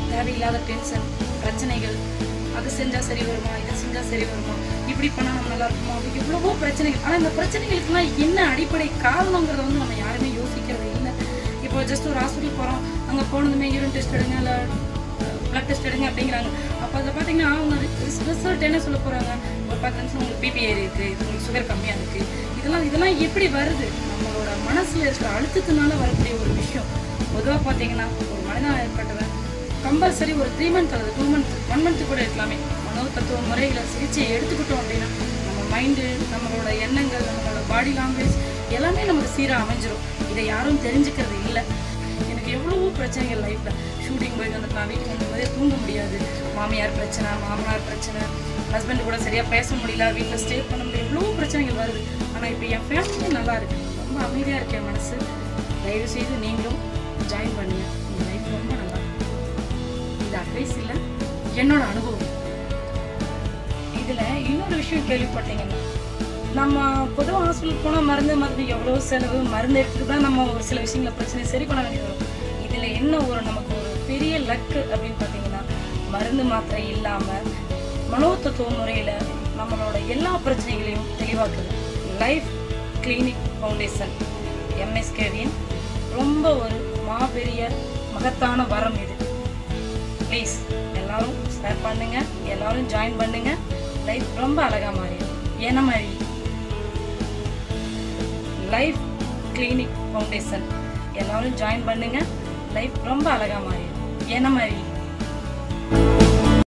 தேவையில்லாத டென்ஷன் பிரச்சனைகள் அது செஞ்சா சரி வருமா இதை செஞ்சா சரி வருமா இப்படி பண்ணா நம்ம நல்லா இருக்குமா அப்படி எவ்வளவோ பிரச்சனைகள் ஆனா இந்த பிரச்சனைகளுக்குலாம் என்ன அடிப்படை காரணங்கிறத வந்து நம்ம யாருமே யோசிக்கிறது இல்லை இப்போ ஜஸ்ட் ஒரு ஹாஸ்பிட்டல் போறோம் அங்க போனதுமே யூரின் டெஸ்ட் எடுங்க இல்லை பிளட் டெஸ்ட் எடுங்க அப்படிங்கிறாங்க அப்போ அதில் பார்த்தீங்கன்னா அவங்க ரிசல்ட் என்ன சொல்ல போறாங்க ஒரு பத்து நிமிஷம் உங்களுக்கு பிபி ஏறி இருக்கு இது உங்களுக்கு சுகர் கம்மியாக இருக்கு இதெல்லாம் இதெல்லாம் எப்படி வருது நம்மளோட மனசுல இருக்கிற அழுத்தத்தினால வரக்கூடிய ஒரு விஷயம் பொதுவாக பார்த்தீங்கன்னா ஒரு மனிதனாக ஏற்பட்டவன் கம்பல்சரி ஒரு த்ரீ மந்த் அல்லது டூ மந்த் ஒன் மந்த் கூட இருக்கலாமே மனோ தத்துவ முறைகளை சிகிச்சையை எடுத்துக்கிட்டோம் அப்படின்னா நம்ம மைண்டு நம்மளோட எண்ணங்கள் நம்மளோட பாடி லாங்குவேஜ் எல்லாமே நமக்கு சீராக அமைஞ்சிரும் இதை யாரும் தெரிஞ்சுக்கிறது இல்லை எனக்கு எவ்வளவோ பிரச்சனைகள் லைஃப்ல ஷூட்டிங் போயிட்டு வந்து நான் வீட்டுக்கு வந்து போதே தூங்க முடியாது மாமியார் பிரச்சனை மாமனார் பிரச்சனை ஹஸ்பண்ட் கூட சரியா பேச முடியல வீட்டில் ஸ்டே பண்ண முடியல எவ்வளவோ பிரச்சனைகள் வருது ஆனா இப்போ என் ஃபேமிலியே நல்லா இருக்கு ரொம்ப அமைதியா இருக்கு என் மனசு தயவு செய்து நீங்களும் ஜாயின் பண்ணுங்க உங்க லைஃப் ரொம்ப நல்லா இருக்கும். இது அட்வைஸ் இல்லை என்னோட அனுபவம் இதுல இன்னொரு விஷயம் கேள்விப்பட்டீங்கன்னா நம்ம பொதுவாக ஹாஸ்பிட்டல் போனால் மருந்து மருந்து எவ்வளோ செலவு மருந்து எடுத்துட்டு தான் நம்ம ஒரு சில விஷயங்களை பிரச்சனை சரி பண்ண வேண்டியது வரும் இதில் என்ன ஒரு நமக்கு ஒரு பெரிய லக்கு அப்படின்னு பார்த்தீங்கன்னா மருந்து மாத்திரை இல்லாமல் மனோதத்துவ முறையில் நம்மளோட எல்லா பிரச்சனைகளையும் தெளிவாக்குது லைஃப் கிளினிக் ஃபவுண்டேஷன் எம்எஸ்கேவின் ரொம்ப ஒரு மாபெரிய மகத்தான வரம் இது ப்ளீஸ் எல்லாரும் ஷேர் பண்ணுங்க எல்லாரும் ஜாயின் பண்ணுங்க லைஃப் ரொம்ப அழகா மாறிடும் என்ன மாதிரி லைஃப் கிளினிக் ஃபவுண்டேஷன் எல்லாரும் ஜாயின் பண்ணுங்க லைஃப் ரொம்ப அழகா மாறிடும் என்ன மாதிரி